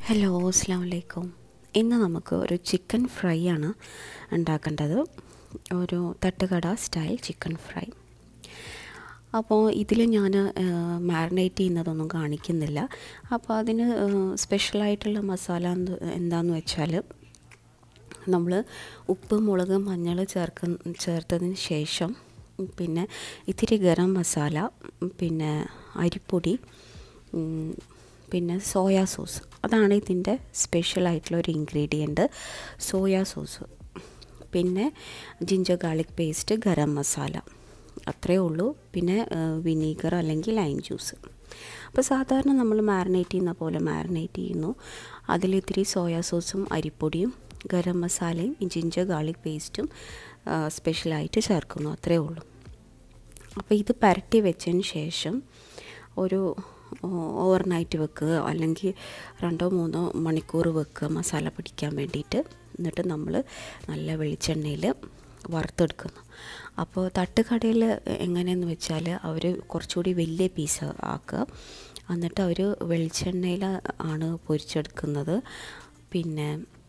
hello അസ്സാം വലൈക്കും ഇന്ന് നമുക്ക് ഒരു ചിക്കൻ ഫ്രൈ ആണ് ഉണ്ടാക്കേണ്ടത് ഒരു തട്ടുകട സ്റ്റൈൽ ചിക്കൻ ഫ്രൈ അപ്പോൾ ഇതിൽ ഞാൻ മാരിനേറ്റ് ചെയ്യുന്നതൊന്നും കാണിക്കുന്നില്ല അപ്പോൾ അതിന് സ്പെഷ്യലായിട്ടുള്ള മസാല എന്ത് എന്താണെന്ന് വെച്ചാൽ നമ്മൾ ഉപ്പ് മുളക് മഞ്ഞൾ ചേർക്ക ചേർത്തതിന് ശേഷം പിന്നെ ഇത്തിരി ഗരം മസാല പിന്നെ അരിപ്പൊടി പിന്നെ സോയാ സോസ് അതാണ് ഇതിൻ്റെ സ്പെഷ്യലായിട്ടുള്ള ഒരു ഇൻഗ്രീഡിയൻറ്റ് സോയാ സോസ് പിന്നെ ginger garlic paste garam masala അത്രയേ ഉള്ളൂ പിന്നെ വിനീഗർ അല്ലെങ്കിൽ ലൈം ജ്യൂസ് അപ്പോൾ സാധാരണ നമ്മൾ മാരിനേറ്റ് ചെയ്യുന്ന പോലെ മാരിനേറ്റ് ചെയ്യുന്നു അതിൽ ഇത്തിരി സോയാ സോസും അരിപ്പൊടിയും ഗരം മസാലയും ജിഞ്ചർ ഗാർലിക് പേസ്റ്റും സ്പെഷ്യലായിട്ട് ചേർക്കുന്നു അത്രയേ ഉള്ളൂ അപ്പോൾ ഇത് പരട്ടി വെച്ചതിന് ശേഷം ഒരു ഓവർനൈറ്റ് വെക്കുക അല്ലെങ്കിൽ രണ്ടോ മൂന്നോ മണിക്കൂർ വെക്കുക മസാല പിടിക്കാൻ വേണ്ടിയിട്ട് എന്നിട്ട് നമ്മൾ നല്ല വെളിച്ചെണ്ണയിൽ വറുത്തെടുക്കുന്നു അപ്പോൾ തട്ടുകടയിൽ എങ്ങനെയെന്ന് വെച്ചാൽ അവർ കുറച്ചുകൂടി വലിയ പീസ് ആക്കുക എന്നിട്ട് അവർ വെളിച്ചെണ്ണയിൽ ആണ് പൊരിച്ചെടുക്കുന്നത് പിന്നെ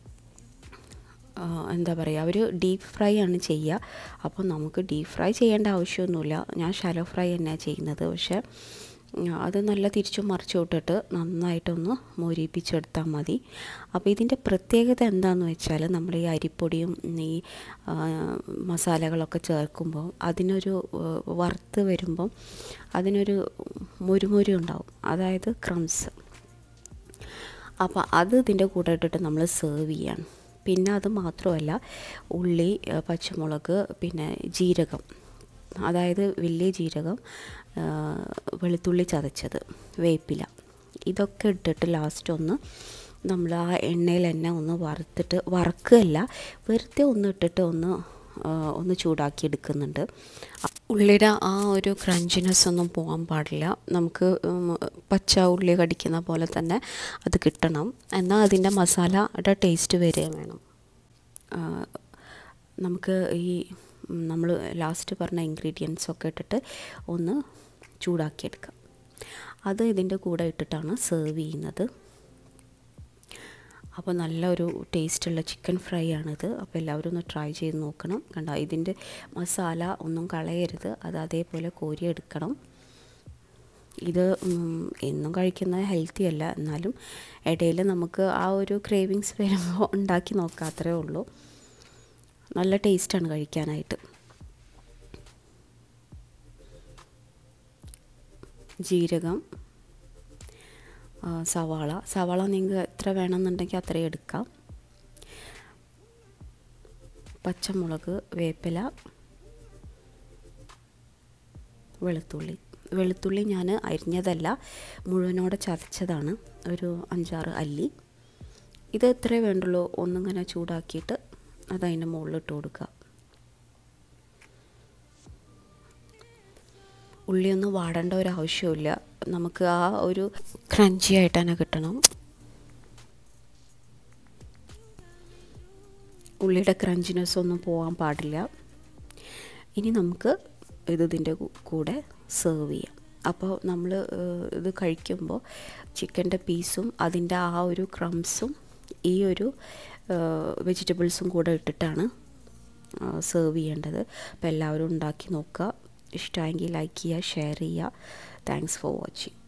എന്താ പറയുക അവർ ഡീപ്പ് ഫ്രൈ ആണ് ചെയ്യുക അപ്പോൾ നമുക്ക് ഡീപ്പ് ഫ്രൈ ചെയ്യേണ്ട ആവശ്യമൊന്നുമില്ല ഞാൻ ഷാലോ ഫ്രൈ തന്നെയാണ് ചെയ്യുന്നത് പക്ഷേ അത് നല്ല തിരിച്ചു മറിച്ചു വിട്ടിട്ട് നന്നായിട്ടൊന്ന് മൊരിപ്പിച്ചെടുത്താൽ മതി അപ്പോൾ ഇതിൻ്റെ പ്രത്യേകത എന്താണെന്ന് വെച്ചാൽ നമ്മൾ ഈ അരിപ്പൊടിയും ഈ മസാലകളൊക്കെ ചേർക്കുമ്പോൾ അതിനൊരു വറുത്ത് വരുമ്പം അതിനൊരു മുരുമുരു ഉണ്ടാവും അതായത് ക്രംസ് അപ്പോൾ അത് ഇതിൻ്റെ കൂടെ ഇട്ടിട്ട് നമ്മൾ സെർവ് ചെയ്യണം പിന്നെ അത് മാത്രമല്ല ഉള്ളി പച്ചമുളക് പിന്നെ ജീരകം അതായത് വലിയ ജീരകം വെളുത്തുള്ളി ചതച്ചത് വേപ്പില ഇതൊക്കെ ഇട്ടിട്ട് ലാസ്റ്റ് ഒന്ന് നമ്മൾ ആ എണ്ണയിൽ തന്നെ ഒന്ന് വറുത്തിട്ട് വറക്കുകയല്ല വെറുതെ ഒന്ന് ഇട്ടിട്ട് ഒന്ന് ഒന്ന് ചൂടാക്കി എടുക്കുന്നുണ്ട് ഉള്ളിയുടെ ആ ഒരു ക്രഞ്ചിനെസ് ഒന്നും പോകാൻ പാടില്ല നമുക്ക് പച്ച ഉള്ളി കടിക്കുന്ന പോലെ തന്നെ അത് കിട്ടണം എന്നാൽ അതിൻ്റെ മസാലയുടെ ടേസ്റ്റ് വരികയും വേണം നമുക്ക് ഈ നമ്മൾ ലാസ്റ്റ് പറഞ്ഞ ഇൻഗ്രീഡിയൻസ് ഒക്കെ ഇട്ടിട്ട് ഒന്ന് ചൂടാക്കിയെടുക്കാം അത് ഇതിൻ്റെ കൂടെ ഇട്ടിട്ടാണ് സെർവ് ചെയ്യുന്നത് അപ്പോൾ നല്ലൊരു ടേസ്റ്റുള്ള ചിക്കൻ ഫ്രൈ ആണിത് അപ്പോൾ എല്ലാവരും ഒന്ന് ട്രൈ ചെയ്ത് നോക്കണം കണ്ട ഇതിൻ്റെ മസാല ഒന്നും കളയരുത് അത് അതേപോലെ കോരിയെടുക്കണം ഇത് എന്നും കഴിക്കുന്നത് ഹെൽത്തി അല്ല എന്നാലും ഇടയിൽ നമുക്ക് ആ ഒരു ക്രേവിങ്സ് വരുമ്പോൾ ഉണ്ടാക്കി നോക്കാം അത്രേ ഉള്ളൂ നല്ല ടേസ്റ്റാണ് കഴിക്കാനായിട്ട് ജീരകം സവാള സവാള നിങ്ങൾക്ക് എത്ര വേണമെന്നുണ്ടെങ്കിൽ അത്രയും എടുക്കാം പച്ചമുളക് വേപ്പില വെളുത്തുള്ളി വെളുത്തുള്ളി ഞാൻ അരിഞ്ഞതല്ല മുഴുവനോടെ ചതച്ചതാണ് ഒരു അഞ്ചാറ് അല്ലി ഇത് എത്രയേ വേണ്ടുള്ളൂ ഒന്നിങ്ങനെ ചൂടാക്കിയിട്ട് അതതിൻ്റെ മുകളിലിട്ട് കൊടുക്കുക ഉള്ളിയൊന്നും വാടേണ്ട ഒരു ആവശ്യമില്ല നമുക്ക് ആ ഒരു ക്രഞ്ചി ആയിട്ട് തന്നെ കിട്ടണം ഉള്ളിയുടെ ക്രഞ്ചിനെസ് ഒന്നും പോകാൻ പാടില്ല ഇനി നമുക്ക് ഇത് ഇതിൻ്റെ കൂടെ സെർവ് ചെയ്യാം അപ്പോൾ നമ്മൾ ഇത് കഴിക്കുമ്പോൾ ചിക്കൻ്റെ പീസും അതിൻ്റെ ആ ഒരു ക്രംസും ഈ ഒരു വെജിറ്റബിൾസും കൂടെ ഇട്ടിട്ടാണ് സെർവ് ചെയ്യേണ്ടത് അപ്പോൾ എല്ലാവരും ഉണ്ടാക്കി നോക്കുക ഇഷ്ടമായെങ്കിൽ ലൈക്ക് ചെയ്യുക ഷെയർ ചെയ്യുക താങ്ക്സ് ഫോർ വാച്ചിങ്